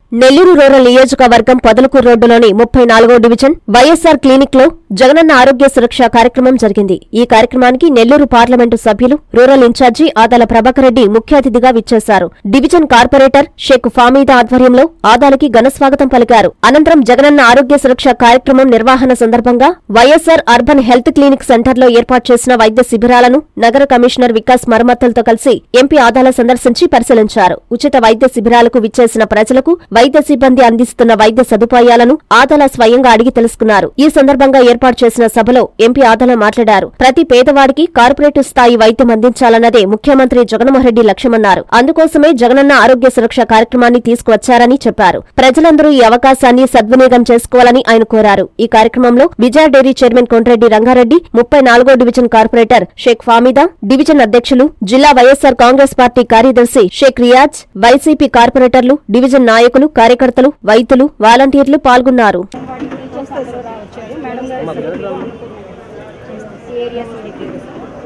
Nellore rural నియోజకవర్గం పొదలకూరు రోడ్డులోని ముప్పై నాలుగో డివిజన్ వైఎస్సార్ క్లినిక్ లో జగనన్న ఆరోగ్య సురక్ష కార్యక్రమం జరిగింది ఈ కార్యక్రమానికి నెల్లూరు పార్లమెంటు సభ్యులు రూరల్ ఇన్ఛార్జి ఆదాల ప్రభాకర్ రెడ్డి ముఖ్య అతిథిగా విచ్చేశారు డివిజన్ కార్పొరేటర్ షేక్ ఫామీదా ఆధ్వర్యంలో ఆదాలకి ఘనస్వాగతం పలికారు అనంతరం జగనన్న ఆరోగ్య సురక్ష కార్యక్రమం నిర్వహణ సందర్భంగా వైఎస్సార్ అర్బన్ హెల్త్ క్లినిక్ సెంటర్లో ఏర్పాటు చేసిన వైద్య శిబిరాలను నగర కమిషనర్ వికాస్ మరమ్మతులతో కలిసి ఎంపీ ఆదాల సందర్శించి పరిశీలించారు ఉచిత వైద్య శిబిరాలకు విచ్చేసిన ప్రజలకు వైద్య సిబ్బంది అందిస్తున్న వైద్య సదుపాయాలను ఆదాల స్వయంగా అడిగి తెలుసుకున్నారు ఈ సందర్భంగా ఏర్పాటు చేసిన సభలో ఎంపీ ఆదాల మాట్లాడారు ప్రతి పేదవాడికి కార్పొరేటివ్ స్థాయి వైద్యం అందించాలన్నదే ముఖ్యమంత్రి జగన్మోహన్ రెడ్డి లక్ష్యమన్నారు అందుకోసమే జగనన్న ఆరోగ్య సురక్ష కార్యక్రమాన్ని తీసుకువచ్చారని చెప్పారు ప్రజలందరూ ఈ అవకాశాన్ని సద్వినియోగం చేసుకోవాలని ఆయన కోరారు ఈ కార్యక్రమంలో విజయ డైరీ చైర్మన్ కొండ్రెడ్డి రంగారెడ్డి ముప్పై నాలుగో division corporator Sheikh Famida division అధ్యక్షులు జిల్లా వైఎస్సార్ కాంగ్రెస్ పార్టీ కార్యదర్శి షేక్ రియాజ్ వైసీపీ కార్పొరేటర్లు డివిజన్ నాయకులు కార్యకర్తలు వైద్యులు వాలంటీర్లు పాల్గొన్నారు టీచర్స్ అందరూ రావచ్చారు మేడం గారు ఏరియా సెక్రటరీ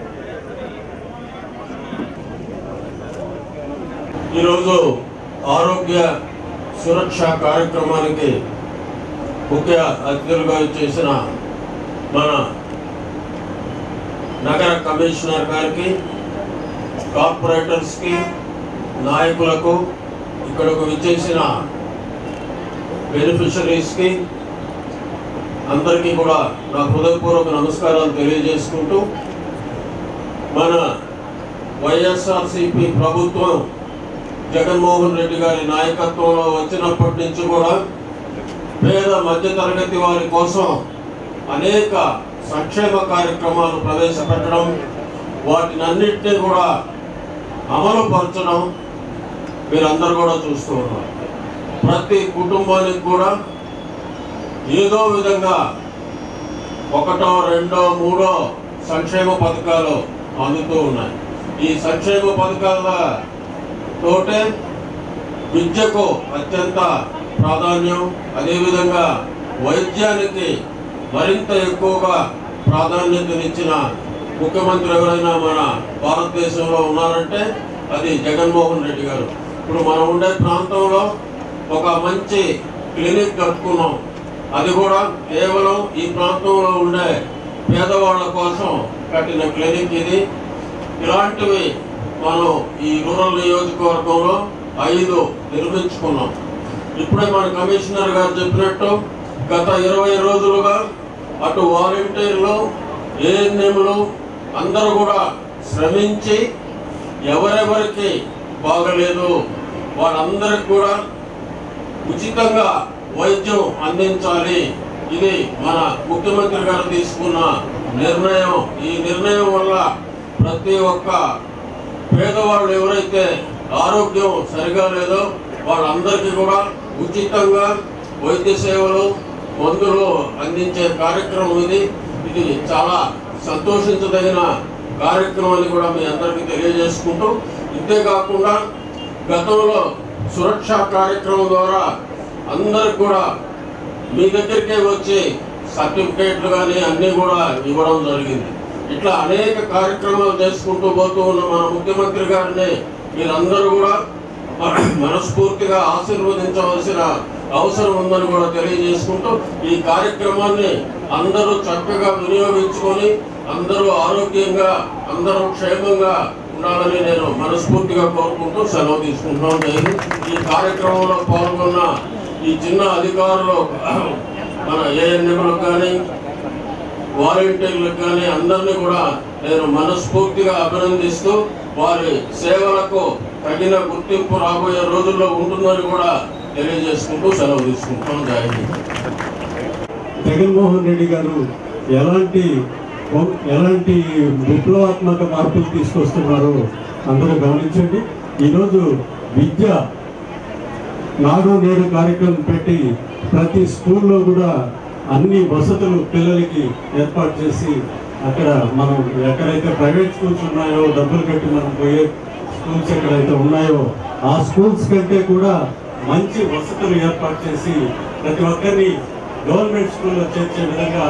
ఈరోజు ఆరోగ్య సురక్ష కార్యక్రమానికి ముఖ్య అతిథులుగా చేసిన మన నగర కమిషనర్ గారికి కార్పొరేటర్స్కి నాయకులకు ఇక్కడకు విచ్చేసిన బెనిఫిషరీస్కి అందరికీ కూడా నా హృదయపూర్వక నమస్కారాలు తెలియజేసుకుంటూ మన వైఎస్ఆర్సిపి ప్రభుత్వం జగన్మోహన్ రెడ్డి గారి నాయకత్వంలో వచ్చినప్పటి నుంచి కూడా పేద మధ్యతరగతి వారి కోసం అనేక సంక్షేమ కార్యక్రమాలు ప్రవేశపెట్టడం వాటినన్నింటినీ కూడా అమలు పరచడం మీరందరూ కూడా చూస్తూ ఉన్నారు ప్రతి కుటుంబానికి కూడా ఏదో విధంగా ఒకటో రెండో మూడో సంక్షేమ పథకాలు అందుతూ ఉన్నాయి ఈ సంక్షేమ పథకాల తోటే విద్యకు అత్యంత ప్రాధాన్యం అదేవిధంగా వైద్యానికి మరింత ఎక్కువగా ప్రాధాన్యతనిచ్చిన ముఖ్యమంత్రి ఎవరైనా మన భారతదేశంలో ఉన్నారంటే అది జగన్మోహన్ రెడ్డి గారు ఇప్పుడు మనం ఉండే ప్రాంతంలో ఒక మంచి క్లినిక్ కట్టుకున్నాం అది కూడా కేవలం ఈ ప్రాంతంలో ఉండే పేదవాళ్ళ కోసం కట్టిన క్లినిక్ ఇది ఇలాంటివి మనం ఈ రూరల్ నియోజకవర్గంలో ఐదు నిర్మించుకున్నాం ఇప్పుడే మన కమిషనర్ గారు చెప్పినట్టు గత ఇరవై రోజులుగా అటు వాలంటీర్లు ఏఎన్ఎంలు అందరూ కూడా శ్రమించి ఎవరెవరికి బాగలేదు వాళ్ళందరికి కూడా ఉచితంగా వైద్యం అందించాలి ఇది మన ముఖ్యమంత్రి గారు తీసుకున్న నిర్ణయం ఈ నిర్ణయం వల్ల ప్రతి ఒక్క పేదవాళ్ళు ఎవరైతే ఆరోగ్యం సరిగా లేదో వాళ్ళందరికీ కూడా ఉచితంగా వైద్య సేవలు మందులు అందించే కార్యక్రమం ఇది ఇది చాలా సంతోషించదగిన కార్యక్రమం అని కూడా మీ అందరికీ తెలియజేసుకుంటూ ఇంతేకాకుండా గతంలో సురక్ష కార్యక్రమం ద్వారా అందరికి కూడా మీ దగ్గరికే వచ్చి సర్టిఫికేట్లు కానీ అన్నీ కూడా ఇవ్వడం జరిగింది ఇట్లా అనేక కార్యక్రమాలు చేసుకుంటూ పోతూ ఉన్న మన ముఖ్యమంత్రి గారిని మీరందరూ కూడా మనస్ఫూర్తిగా ఆశీర్వదించవలసిన అవసరం ఉందని కూడా తెలియజేసుకుంటూ ఈ కార్యక్రమాన్ని అందరూ చక్కగా వినియోగించుకొని అందరూ ఆరోగ్యంగా అందరూ క్షేమంగా ఉండాలని నేను మనస్ఫూర్తిగా కోరుకుంటూ సెలవు తీసుకుంటున్నాను నేను ఈ కార్యక్రమంలో పాల్గొన్న ఈ చిన్న అధికారులు మన ఏఎన్ఎంలకు కానీ వాలంటీర్లకు కానీ అందరినీ కూడా నేను మనస్ఫూర్తిగా అభినందిస్తూ వారి సేవలకు తగిన గుర్తింపు రాబోయే రోజుల్లో ఉంటుందని కూడా తెలియజేసుకుంటూ సెలవు తీసుకుంటాం జై హింద్ జగన్మోహన్ రెడ్డి గారు ఎలాంటి ఎలాంటి విప్లవాత్మక మార్పులు తీసుకొస్తున్నారో అందరూ గమనించండి ఈరోజు విద్య నాడు నేడు కార్యక్రమం పెట్టి ప్రతి స్కూల్లో కూడా అన్ని వసతులు పిల్లలకి ఏర్పాటు చేసి అక్కడ మనం ఎక్కడైతే ప్రైవేట్ స్కూల్స్ ఉన్నాయో డబ్బులు కట్టి మనం పోయే స్కూల్స్ ఎక్కడైతే ఉన్నాయో ఆ స్కూల్స్ కంటే కూడా మంచి వసతులు ఏర్పాటు చేసి ప్రతి ఒక్కరిని గవర్నమెంట్ స్కూల్లో చేర్చే విధంగా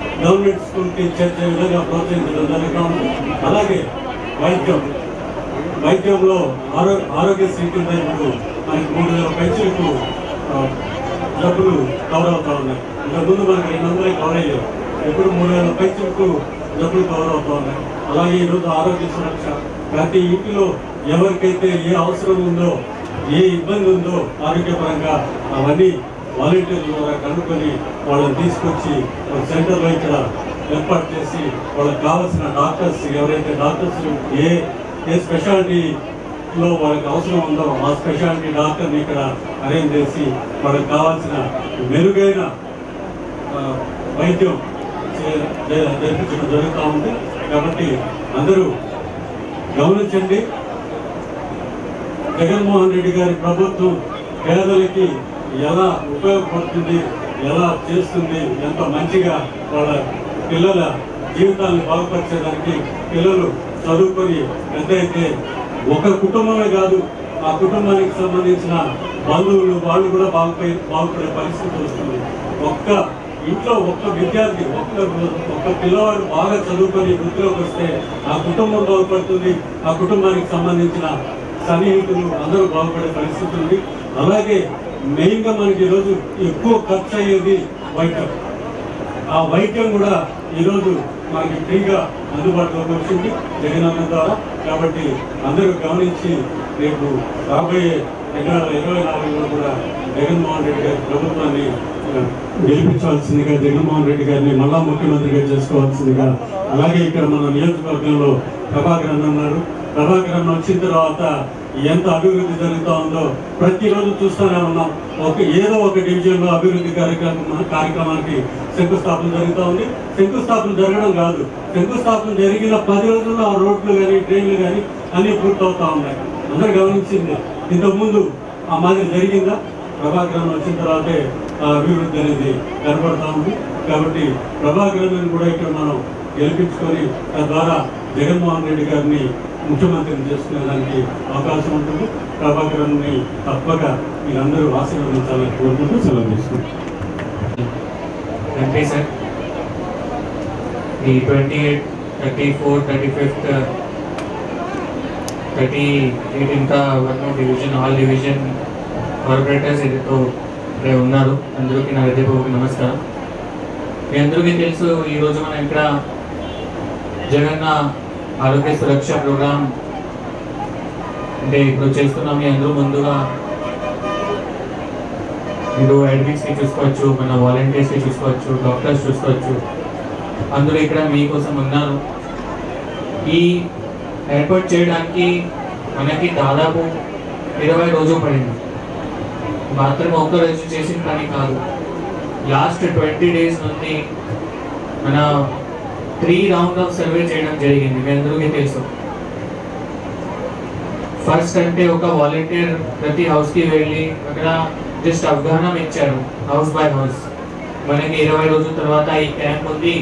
గవర్నమెంట్ స్కూల్కి చేర్చే విధంగా ప్రోత్సహించడం జరుగుతూ ఉంది అలాగే వైద్యం వైద్యంలో ఆరో ఆరోగ్యశ్రీ కింద ఇప్పుడు మనకి మూడు వేల పైసలకు డబ్బులు కవర్ అవుతా ఉన్నాయి ఇంతకుముందు మనకి రెండు వందలే కవర్ అయ్యాయి ఇప్పుడు మూడు వేల పైసలకు డబ్బులు కవర్ అవుతా ఉన్నాయి అలాగే ఈరోజు ఆరోగ్య సురక్ష ప్రతి ఇంటిలో ఎవరికైతే ఏ అవసరం ఉందో ఏ ఇబ్బంది ఉందో ఆరోగ్యపరంగా అవన్నీ వాలంటీర్ల ద్వారా కనుక్కొని వాళ్ళని తీసుకొచ్చి ఒక సెంటర్లో ఇక్కడ ఏర్పాటు చేసి వాళ్ళకి కావాల్సిన డాక్టర్స్ ఎవరైతే డాక్టర్స్ ఏ ఏ స్పెషాలిటీలో వాళ్ళకి అవసరం ఉందో ఆ స్పెషాలిటీ డాక్టర్ని ఇక్కడ అరేంజ్ చేసి వాళ్ళకి కావాల్సిన మెరుగైన ఆ, వైద్యం చే- జ- జరిపించడం జరుగుతూ ఉంది కాబట్టి అందరూ గమనించండి జగన్మోహన్ రెడ్డి గారి ప్రభుత్వం పేదలకి ఎలా ఉపయోగపడుతుంది ఎలా చేస్తుంది ఎంత మంచిగా వాళ్ళ పిల్లల జీవితాన్ని బాగుపరిచేదానికి పిల్లలు చదువుకొని పెద్ద అయితే ఒక కుటుంబమే కాదు ఆ కుటుంబానికి సంబంధించిన బంధువులు వాళ్ళు కూడా బాగుపై బాగుపడే పరిస్థితి వస్తుంది ఒక్క ఇంట్లో ఒక్క విద్యార్థి ఒక్క ఒక్క పిల్లవాడు బాగా చదువుకొని వృత్తిలోకి వస్తే ఆ కుటుంబం బాగుపడుతుంది ఆ కుటుంబానికి సంబంధించిన సన్నిహితులు అందరూ బాగుపడే పరిస్థితి ఉంది అలాగే మెయిన్గా మనకి ఈరోజు ఎక్కువ ఖర్చు అయ్యేది వైద్యం ఆ వైద్యం కూడా ఈరోజు మనకి ఫ్రీగా అందుబాటులోకి వచ్చింది జగనన్న ద్వారా కాబట్టి అందరూ గమనించి రేపు రాబోయే రెండు వేల ఇరవై నాలుగులో కూడా జగన్మోహన్ రెడ్డి గారి ప్రభుత్వాన్ని ఆ, గెలిపించాల్సిందిగా జగన్మోహన్ రెడ్డి గారిని మళ్ళా ముఖ్యమంత్రిగా చేసుకోవాల్సిందిగా అలాగే ఇక్కడ మన నియోజకవర్గంలో ప్రభాకర్ అన్న ఉన్నారు ప్రభాకర్ అన్న వచ్చిన తర్వాత ఎంత అభివృద్ధి జరుగుతూ ఉందో ప్రతిరోజు చూస్తూనే ఉన్నాం ఒక ఏదో ఒక డివిజన్ లో అభివృద్ధి కార్యక్రమం కార్యక్రమానికి శంకుస్థాపన జరుగుతూ ఉంది శంకుస్థాపన జరగడం కాదు శంకుస్థాపన జరిగిన పది రోజుల్లో ఆ రోడ్లు కానీ ట్రైన్లు కానీ అన్ని పూర్తవుతా ఉన్నాయి అందరు గమనించింది ఇంతకుముందు ఆ మాదిరి జరిగిందా ప్రభాకరన్ వచ్చిన తర్వాతే ఆ అభివృద్ధి అనేది కనపడతా ఉంది కాబట్టి ప్రభాకరన్ కూడా ఇక్కడ మనం గెలిపించుకొని తద్వారా జగన్మోహన్ రెడ్డి గారిని ముఖ్యమంత్రిని చేసుకునేదానికి అవకాశం ఉంటుంది ప్రభాకరన్ని తప్పక మీరందరూ ఆశీర్వదించాలని కోరుకుంటూ సెలవు తీసుకుంటాం వెంకటేష్ సార్ ఈ twenty eight thirty four thirty fifth thirty eight ఇంకా one division all division corporators ఏదైతే ఇక్కడ ఉన్నారు అందరికీ నా హృదయపూర్వక నమస్కారం మీ అందరికీ తెలుసు ఈరోజు మనం ఇక్కడ జగన్న ఆరోగ్య సురక్ష ప్రోగ్రామ్ అంటే ఇప్పుడు చేస్తున్నాం మీ అందరూ ముందుగా మీరు అడ్మిట్స్ని చూసుకోవచ్చు మన వాలంటీర్స్ని చూసుకోవచ్చు డాక్టర్స్ చూసుకోవచ్చు అందరూ ఇక్కడ మీకోసం ఉన్నారు ఈ ఏర్పాటు చేయడానికి మనకి దాదాపు ఇరవై రోజులు పడింది మాత్రం ఒక్క రోజు చేసిన పని కాదు లాస్ట్ ట్వంటీ డేస్ నుండి మన త్రీ రౌండ్ ఆఫ్ సర్వే చేయడం జరిగింది మీ అందరికీ తెలుసు ఫస్ట్ అంటే ఒక వాలంటీర్ ప్రతి హౌస్ కి వెళ్ళి అక్కడ జస్ట్ అవగాహన ఇచ్చారు హౌస్ బై హౌస్ మనకి ఇరవై రోజుల తర్వాత ఈ క్యాంప్ ఉంది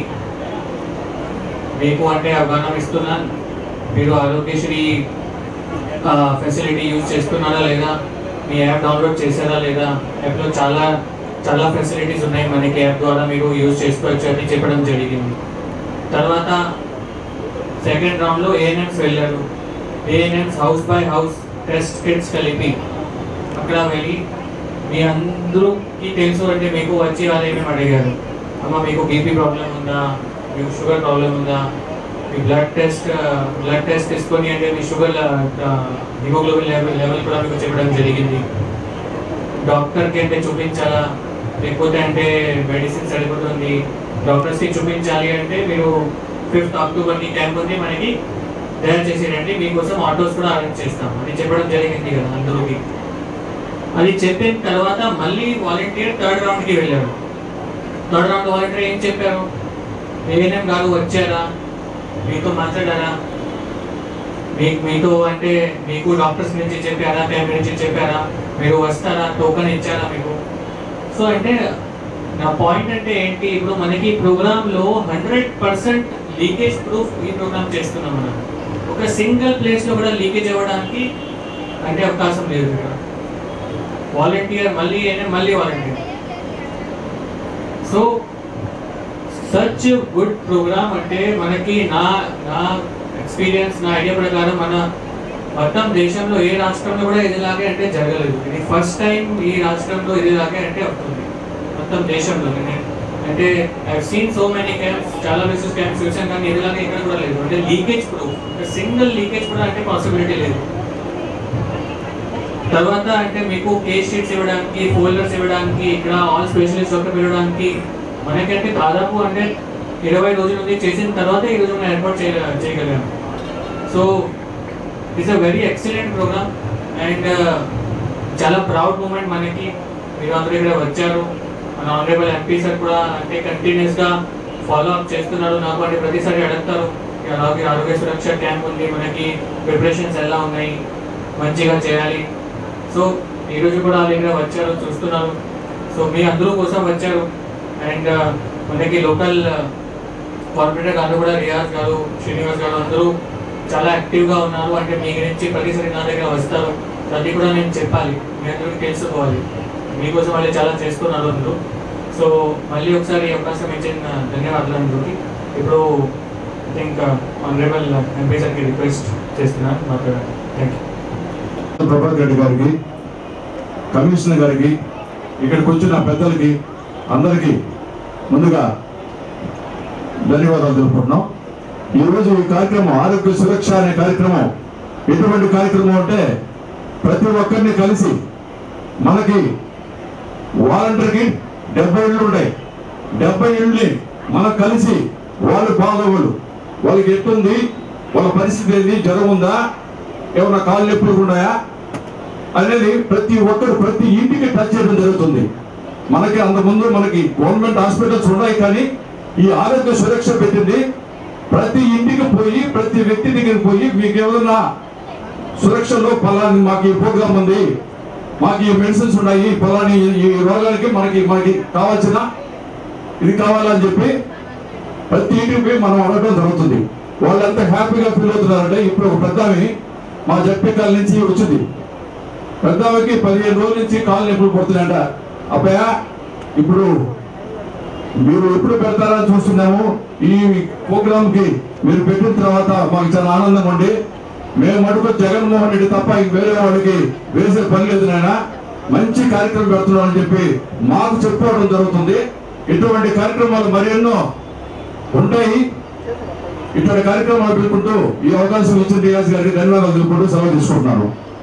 మీకు అంటే అవగాహన ఇస్తున్నాను మీరు ఆరోగ్యశ్రీ ఫెసిలిటీ యూజ్ చేస్తున్నారా లేదా మీ యాప్ డౌన్లోడ్ చేశారా లేదా యాప్లో చాలా చాలా ఫెసిలిటీస్ ఉన్నాయి మనకి యాప్ ద్వారా మీరు యూజ్ చేసుకోవచ్చు అని చెప్పడం జరిగింది తర్వాత సెకండ్ రౌండ్లో ఏఎన్ఎంస్ వెళ్ళారు ANMs house by house test kits కలిపి అక్కడ వెళ్ళి మీ అందరికి తెలుసు అంటే మీకు వచ్చి వాళ్ళు ఏమేమి అడిగారు అమ్మ మీకు బీపీ ప్రాబ్లం ఉందా మీకు షుగర్ ప్రాబ్లం ఉందా మీ బ్లడ్ టెస్ట్ బ్లడ్ టెస్ట్ తీసుకొని అంటే మీ షుగర్ హిమోగ్లోబిన్ లెవెల్ లెవెల్ కూడా మీకు చెప్పడం జరిగింది డాక్టర్కి అంటే చూపించాలా లేకపోతే అంటే మెడిసిన్ సరిపోతుంది డాక్టర్స్కి చూపించాలి అంటే మీరు ఫిఫ్త్ అక్టోబర్కి క్యాంప్ ఉంది మనకి తయారు చేసి రండి మీకోసం ఆటోస్ కూడా అరేంజ్ చేస్తాం అని చెప్పడం జరిగింది కదా అందరికి అది చెప్పిన తర్వాత మళ్ళీ వాలంటీర్ థర్డ్ రౌండ్కి వెళ్ళారు థర్డ్ రౌండ్ వాలంటీర్ ఏం చెప్పారు ఏఎన్ఎం గారు వచ్చారా మీతో మాట్లాడారా మీకు మీతో అంటే మీకు డాక్టర్స్ నుంచి చెప్పారా క్యాంప్ నుంచి చెప్పారా మీరు వస్తారా టోకన్ ఇచ్చారా మీకు సో అంటే నా పాయింట్ అంటే ఏంటి ఇప్పుడు మనకి ప్రోగ్రామ్ లో హండ్రెడ్ పర్సెంట్ లీకేజ్ ప్రూఫ్ ఈ ప్రోగ్రామ్ చేస్తున్నాం మనం ఒక సింగిల్ ప్లేస్ లో కూడా లీకేజ్ అవ్వడానికి అంటే అవకాశం లేదు ఇక్కడ వాలంటీర్ మళ్ళీ అయినా మళ్ళీ volunteer so such good programme అంటే మనకి నా నా ఎక్స్పీరియన్స్ నా ఐడియా ప్రకారం మన మొత్తం దేశంలో ఏ రాష్ట్రంలో కూడా ఇదిలాగే అంటే జరగలేదు ఇది ఫస్ట్ టైం ఈ రాష్ట్రంలో ఇదిలాగే అంటే అవుతుంది మొత్తం దేశంలో నేను అంటే I seen so many camps చాలా బెసెస్ క్యాంప్స్ చూసాను కానీ ఇదిలాగే ఇక్కడ కూడా లేదు అంటే లీకేజ్ ప్రూఫ్ సింగిల్ లీకేజ్ కూడా అంటే పాసిబిలిటీ లేదు తర్వాత అంటే మీకు కేస్ షీట్స్ ఇవ్వడానికి ఫోల్డర్స్ ఇవ్వడానికి ఇక్కడ ఆల్ స్పెషలిస్ట్ వర్క్ ఇవ్వడానికి మనకంటే దాదాపు అంటే ఇరవై రోజుల నుంచి చేసిన తర్వాత ఈ రోజు మనం ఏర్పాటు చేయ చేయగలిగాం so it's a very excellent programme and చాలా ప్రౌడ్ మూమెంట్ మనకి మీరు అందరూ ఇక్కడ వచ్చారు మన ఆనరబుల్ ఎంపీ సార్ కూడా అంటే కంటిన్యూస్ గా ఫాలో అప్ చేస్తున్నారు నాకు అంటే ప్రతిసారి అడుగుతారు అలాగే ఆరోగ్య సురక్ష క్యాంప్ ఉంది మనకి ప్రిపరేషన్స్ ఎలా ఉన్నాయి మంచిగా చేయాలి సో ఈరోజు కూడా వాళ్ళ దగ్గర వచ్చారు చూస్తున్నారు సో మీ అందరూ కోసం వచ్చారు అండ్ మనకి లోకల్ కార్పొరేటర్ గారు కూడా రియాజ్ గారు శ్రీనివాస్ గారు అందరూ చాలా యాక్టివ్గా ఉన్నారు అంటే మీ గురించి ప్రతిసారి నా దగ్గర వస్తారు అది కూడా నేను చెప్పాలి మీ అందరికీ తెలుసుకోవాలి మీకోసం వాళ్ళు చాలా చేస్తున్నారు అందరూ సో మళ్ళీ ఒకసారి ఈ అవకాశం ఇచ్చిన ధన్యవాదాలు అందరికీ ఇప్పుడు ఐ థింక్ ఆనరబుల్ ఎంపీ సార్కి రిక్వెస్ట్ చేస్తున్నాను మాట్లాడాలి థ్యాంక్ యూ ప్రభాకర్ రెడ్డి గారికి కమిషనర్ గారికి ఇక్కడికి వచ్చిన పెద్దలకి అందరికీ ముందుగా ధన్యవాదాలు తెలుపుకుంటున్నాం ఈరోజు ఈ కార్యక్రమం ఆరోగ్య సురక్ష అనే కార్యక్రమం ఎటువంటి కార్యక్రమం అంటే ప్రతి ఒక్కరిని కలిసి మనకి వాలంటీర్కి డెబ్బై ఇళ్ళు ఉంటాయి డెబ్బై ఇళ్ళని మనం కలిసి వాళ్ళు బాగోగులు వాళ్ళకి ఎట్టుంది వాళ్ళ పరిస్థితి ఏంది జ్వరం ఉందా ఏమన్నా కాళ్ళు నొప్పులు ఉన్నాయా అనేది ప్రతి ఒక్కరు ప్రతి ఇంటికి టచ్ చేయడం జరుగుతుంది మనకి అంతకుముందు మనకి గవర్నమెంట్ హాస్పిటల్స్ ఉన్నాయి కానీ ఈ ఆరోగ్య సురక్ష పెట్టింది ప్రతి ఇంటికి పోయి ప్రతి వ్యక్తి దగ్గరికి పోయి మీకు ఏమన్నా సురక్షలో పలాని మాకు ఈ ప్రోగ్రామ్ ఉంది మాకు ఈ మెడిసిన్స్ ఉన్నాయి పలాని ఈ- ఈ రోగానికి మనకి మనకి కావాల్సిన ఇది కావాలని చెప్పి ప్రతి ఇంటికి పోయి మనం అడగడం జరుగుతుంది వాళ్ళు ఎంత హ్యాపీగా ఫీల్ అవుతున్నారంటే ఇప్పుడు ఒక పెద్ద ఆమె మా జడ్పీకాల నుంచి వచ్చింది పెద్ద ఆమెకి పదిహేను రోజుల నుంచి కాళ్ళు నొప్పులు పడుతున్నాయంట అబ్బాయ ఇప్పుడు మీరు ఎప్పుడు పెడతారని చూస్తున్నాము ఈ ప్రోగ్రామ్ కి మీరు పెట్టిన తర్వాత మాకు చాలా ఆనందం ఉండి మేము మటుకు జగన్మోహన్ రెడ్డి తప్ప ఇంక వేరే వాడికి వేసే పని లేదు నాయన మంచి కార్యక్రమం పెడుతున్నాం అని చెప్పి మాకు చెప్పుకోవడం జరుగుతుంది ఇటువంటి కార్యక్రమాలు మరెన్నో ఉంటాయి ఇటువంటి కార్యక్రమాలు పెట్టుకుంటూ ఈ అవకాశం ఇచ్చిన రియాజ్ గారికి ధన్యవాదాలు తెలుపుకుంటూ సెలవు తీసుకుంటున్నాను